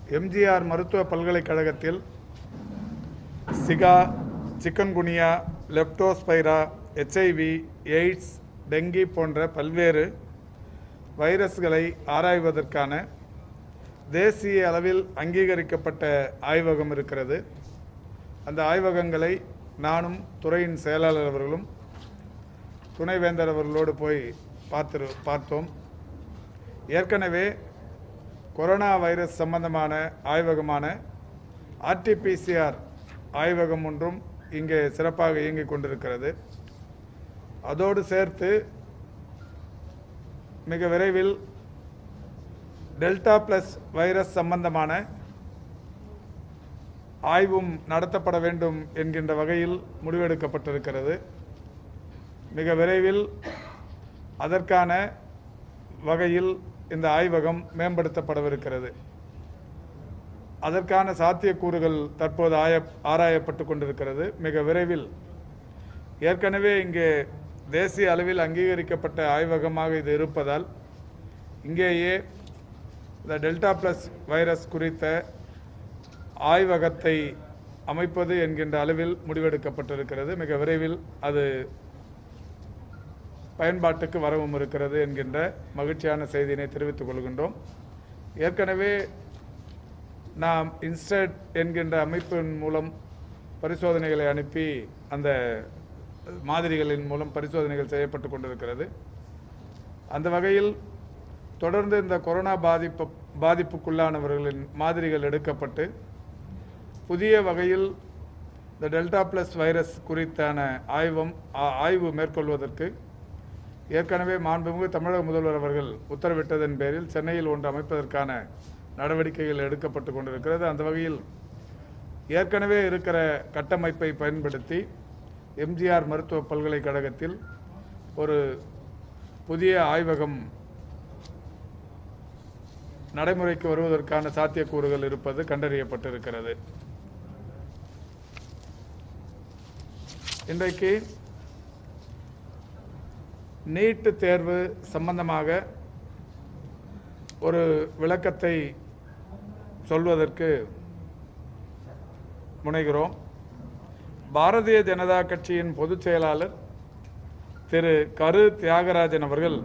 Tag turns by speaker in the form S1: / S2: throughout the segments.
S1: எம்ஜிஆர் மருத்துவ பல்கலைக்கழகத்தில் Zika chikungunya leptospira HIV AIDS dengue போன்ற பல்வேறு வைரஸ்களை ஆராய்வதற்கான தேசிய அளவில் அங்கீகரிக்கப்பட்ட ஆய்வகம் இருக்கிறது அந்த ஆய்வகங்களை நானும் துறையின் செயலாளர் அவர்களும் துணைவேந்தர் அவர்களோடு போய் பார்த்து பார்த்தோம் ஏற்கனவே கொரோனா வைரஸ் சம்பந்தமான ஆய்வகமான ஆர்டிபிசிஆர் ஆய்வகம் ஒன்றும் இங்கே சிறப்பாக இயங்கிக் கொண்டிருக்கிறது அதோடு சேர்த்து மிக விரைவில் டெல்டா பிளஸ் வைரஸ் சம்பந்தமான ஆய்வும் நடத்தப்பட வேண்டும் என்கின்ற வகையில் முடிவெடுக்கப்பட்டிருக்கிறது மிக விரைவில் அதற்கான வகையில் இந்த ஆய்வகம் மேம்படுத்தப்படவிருக்கிறது அதற்கான சாத்தியக்கூறுகள் தற்போது ஆய ஆராயப்பட்டு கொண்டிருக்கிறது மிக விரைவில் ஏற்கனவே இங்கே தேசிய அளவில் அங்கீகரிக்கப்பட்ட ஆய்வகமாக இது இருப்பதால் இங்கேயே இந்த டெல்டா பிளஸ் வைரஸ் குறித்த ஆய்வகத்தை அமைப்பது என்கின்ற அளவில் முடிவெடுக்கப்பட்டிருக்கிறது மிக விரைவில் அது பயன்பாட்டுக்கு வரவும் இருக்கிறது என்கின்ற மகிழ்ச்சியான செய்தியினை தெரிவித்துக் கொள்கின்றோம் ஏற்கனவே நாம் இன்ஸ்டட் என்கின்ற அமைப்பின் மூலம் பரிசோதனைகளை அனுப்பி அந்த மாதிரிகளின் மூலம் பரிசோதனைகள் செய்யப்பட்டு கொண்டிருக்கிறது அந்த வகையில் தொடர்ந்து இந்த கொரோனா பாதிப்பு பாதிப்புக்குள்ளானவர்களின் மாதிரிகள் எடுக்கப்பட்டு புதிய வகையில் இந்த டெல்டா பிளஸ் வைரஸ் குறித்தான ஆய்வம் ஆ- ஆய்வு மேற்கொள்வதற்கு ஏற்கனவே மாண்புமிகு தமிழக முதல்வர் அவர்கள் உத்தரவிட்டதன் பேரில் சென்னையில் ஒன்று அமைப்பதற்கான நடவடிக்கைகள் எடுக்கப்பட்டு கொண்டிருக்கிறது அந்த வகையில் ஏற்கனவே இருக்கிற கட்டமைப்பை பயன்படுத்தி எம்ஜிஆர் மருத்துவ பல்கலைக்கழகத்தில் ஒரு புதிய ஆய்வகம் நடைமுறைக்கு வருவதற்கான சாத்தியக்கூறுகள் இருப்பது கண்டறியப்பட்டிருக்கிறது இன்றைக்கு நீட்டு தேர்வு சம்பந்தமாக ஒரு விளக்கத்தை சொல்வதற்கு முனைகிறோம் பாரதிய ஜனதா கட்சியின் பொதுச் செயலாளர் திரு கரு தியாகராஜன் அவர்கள்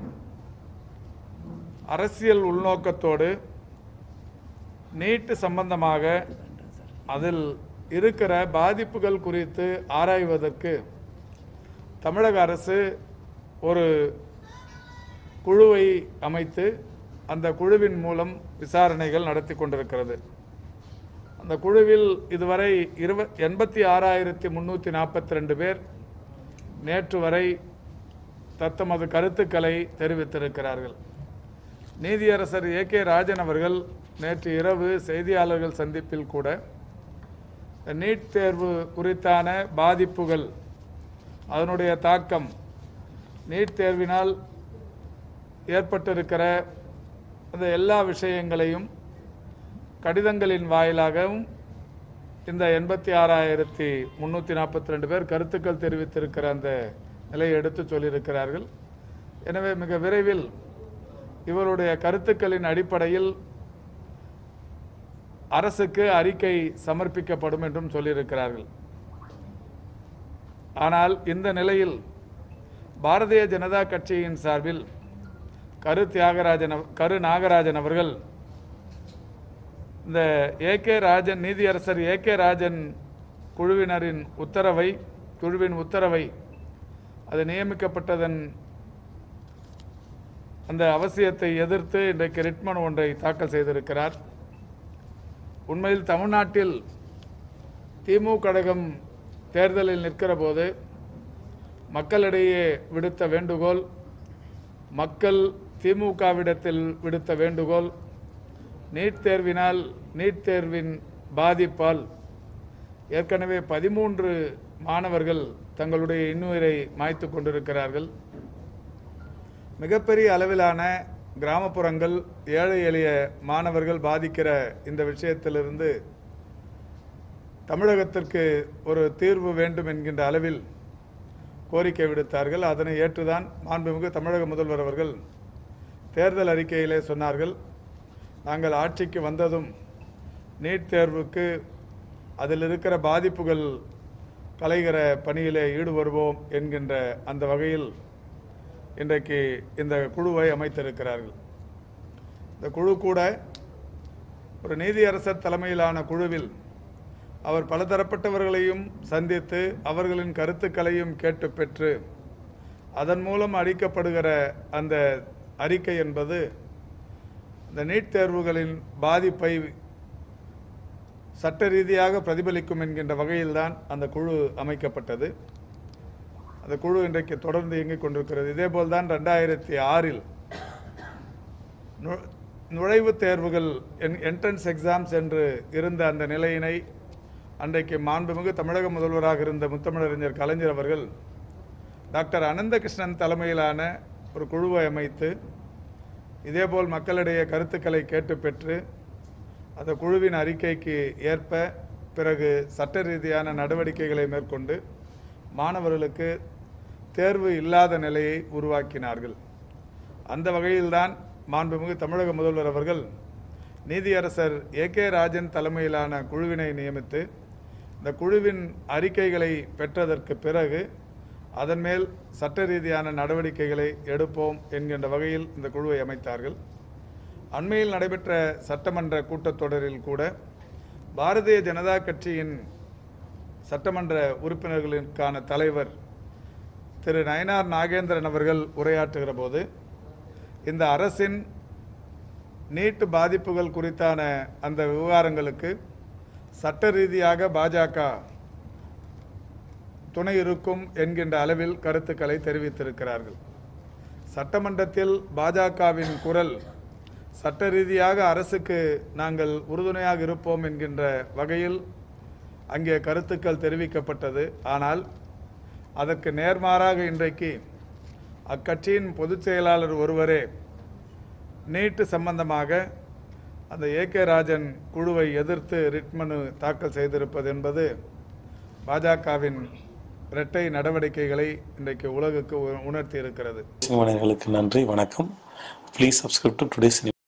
S1: அரசியல் உள்நோக்கத்தோடு நீட்டு சம்பந்தமாக அதில் இருக்கிற பாதிப்புகள் குறித்து ஆராய்வதற்கு தமிழக அரசு ஒரு குழுவை அமைத்து அந்த குழுவின் மூலம் விசாரணைகள் நடத்தி கொண்டிருக்கிறது அந்த குழுவில் இதுவரை இருவ எண்பத்தி ஆறாயிரத்தி முந்நூற்றி நாற்பத்தி ரெண்டு பேர் நேற்று வரை தத்தமது கருத்துக்களை தெரிவித்திருக்கிறார்கள் நீதியரசர் ஏ கே ராஜன் அவர்கள் நேற்று இரவு செய்தியாளர்கள் சந்திப்பில் கூட நீட் தேர்வு குறித்தான பாதிப்புகள் அதனுடைய தாக்கம் நீட் தேர்வினால் ஏற்பட்டிருக்கிற அந்த எல்லா விஷயங்களையும் கடிதங்களின் வாயிலாகவும் இந்த எண்பத்தி ஆறாயிரத்தி முந்நூற்றி நாற்பத்தி ரெண்டு பேர் கருத்துக்கள் தெரிவித்திருக்கிற அந்த நிலையை எடுத்து சொல்லியிருக்கிறார்கள் எனவே மிக விரைவில் இவருடைய கருத்துக்களின் அடிப்படையில் அரசுக்கு அறிக்கை சமர்ப்பிக்கப்படும் என்றும் சொல்லியிருக்கிறார்கள் ஆனால் இந்த நிலையில் பாரதிய ஜனதா கட்சியின் சார்பில் கரு தியாகராஜன் அவ- கரு நாகராஜன் அவர்கள் இந்த ஏ கே ராஜன் நீதியரசர் ஏ கே ராஜன் குழுவினரின் உத்தரவை குழுவின் உத்தரவை அது நியமிக்கப்பட்டதன் அந்த அவசியத்தை எதிர்த்து இன்றைக்கு ரிட்மன் ஒன்றை தாக்கல் செய்திருக்கிறார் உண்மையில் தமிழ்நாட்டில் திமுக கழகம் தேர்தலில் நிற்கிற போது மக்களிடையே விடுத்த வேண்டுகோள் மக்கள் திமுகவிடத்தில் விடுத்த வேண்டுகோள் நீட் தேர்வினால் நீட் தேர்வின் பாதிப்பால் ஏற்கனவே பதிமூன்று மாணவர்கள் தங்களுடைய இன்னுயிரை மாய்த்து கொண்டிருக்கிறார்கள் மிகப்பெரிய அளவிலான கிராமப்புறங்கள் ஏழை எளிய மாணவர்கள் பாதிக்கிற இந்த விஷயத்திலிருந்து தமிழகத்திற்கு ஒரு தீர்வு வேண்டும் என்கின்ற அளவில் கோரிக்கை விடுத்தார்கள் அதனை ஏற்றுதான் மாண்புமிகு தமிழக முதல்வர் அவர்கள் தேர்தல் அறிக்கையிலே சொன்னார்கள் நாங்கள் ஆட்சிக்கு வந்ததும் நீட் தேர்வுக்கு அதில் இருக்கிற பாதிப்புகள் கலைகிற பணியிலே ஈடுபடுவோம் என்கின்ற அந்த வகையில் இன்றைக்கு இந்த குழுவை அமைத்திருக்கிறார்கள் இந்த குழு கூட ஒரு நீதியரசர் தலைமையிலான குழுவில் அவர் பலதரப்பட்டவர்களையும் சந்தித்து அவர்களின் கருத்துக்களையும் கேட்டு பெற்று அதன் மூலம் அளிக்கப்படுகிற அந்த அறிக்கை என்பது இந்த நீட் தேர்வுகளின் பாதிப்பை சட்ட ரீதியாக பிரதிபலிக்கும் என்கின்ற வகையில்தான் அந்த குழு அமைக்கப்பட்டது அந்த குழு இன்றைக்கு தொடர்ந்து இயங்கிக் கொண்டிருக்கிறது இதேபோல் தான் ரெண்டாயிரத்தி ஆறில் நு- நுழைவுத் தேர்வுகள் என்ட்ரன்ஸ் எக்ஸாம்ஸ் என்று இருந்த அந்த நிலையினை அன்றைக்கு மாண்புமிகு தமிழக முதல்வராக இருந்த முத்தமிழறிஞர் கலைஞர் அவர்கள் டாக்டர் அனந்தகிருஷ்ணன் தலைமையிலான ஒரு குழுவை அமைத்து இதேபோல் மக்களிடையே கருத்துக்களை கேட்டு பெற்று அந்த குழுவின் அறிக்கைக்கு ஏற்ப பிறகு சட்ட ரீதியான நடவடிக்கைகளை மேற்கொண்டு மாணவர்களுக்கு தேர்வு இல்லாத நிலையை உருவாக்கினார்கள் அந்த வகையில்தான் மாண்புமிகு தமிழக முதல்வர் அவர்கள் நீதியரசர் ஏ கே ராஜன் தலைமையிலான குழுவினை நியமித்து இந்த குழுவின் அறிக்கைகளை பெற்றதற்கு பிறகு அதன் மேல் சட்ட ரீதியான நடவடிக்கைகளை எடுப்போம் என்கின்ற வகையில் இந்த குழுவை அமைத்தார்கள் அண்மையில் நடைபெற்ற சட்டமன்ற கூட்டத்தொடரில் கூட பாரதிய ஜனதா கட்சியின் சட்டமன்ற உறுப்பினர்களுக்கான தலைவர் திரு நயனார் நாகேந்திரன் அவர்கள் உரையாற்றுகிற போது இந்த அரசின் நீட்டு பாதிப்புகள் குறித்தான அந்த விவகாரங்களுக்கு சட்ட ரீதியாக பாஜக துணை இருக்கும் என்கின்ற அளவில் கருத்துக்களை தெரிவித்திருக்கிறார்கள் சட்டமன்றத்தில் பாஜகவின் குரல் சட்ட ரீதியாக அரசுக்கு நாங்கள் உறுதுணையாக இருப்போம் என்கின்ற வகையில் அங்கே கருத்துக்கள் தெரிவிக்கப்பட்டது ஆனால் அதற்கு நேர்மாறாக இன்றைக்கு அக்கட்சியின் பொதுச் செயலாளர் ஒருவரே நீட்டு சம்பந்தமாக அந்த ஏ கே ராஜன் குழுவை எதிர்த்து ரிட் மனு தாக்கல் செய்திருப்பது என்பது பாஜகவின் இரட்டை நடவடிக்கைகளை இன்றைக்கு உலகுக்கு உ- உணர்த்தி இருக்கிறது
S2: சினிமா நேயர்களுக்கு நன்றி வணக்கம் ப்ளீஸ் சப்ஸ்கிரைப் டு டுடேஸ்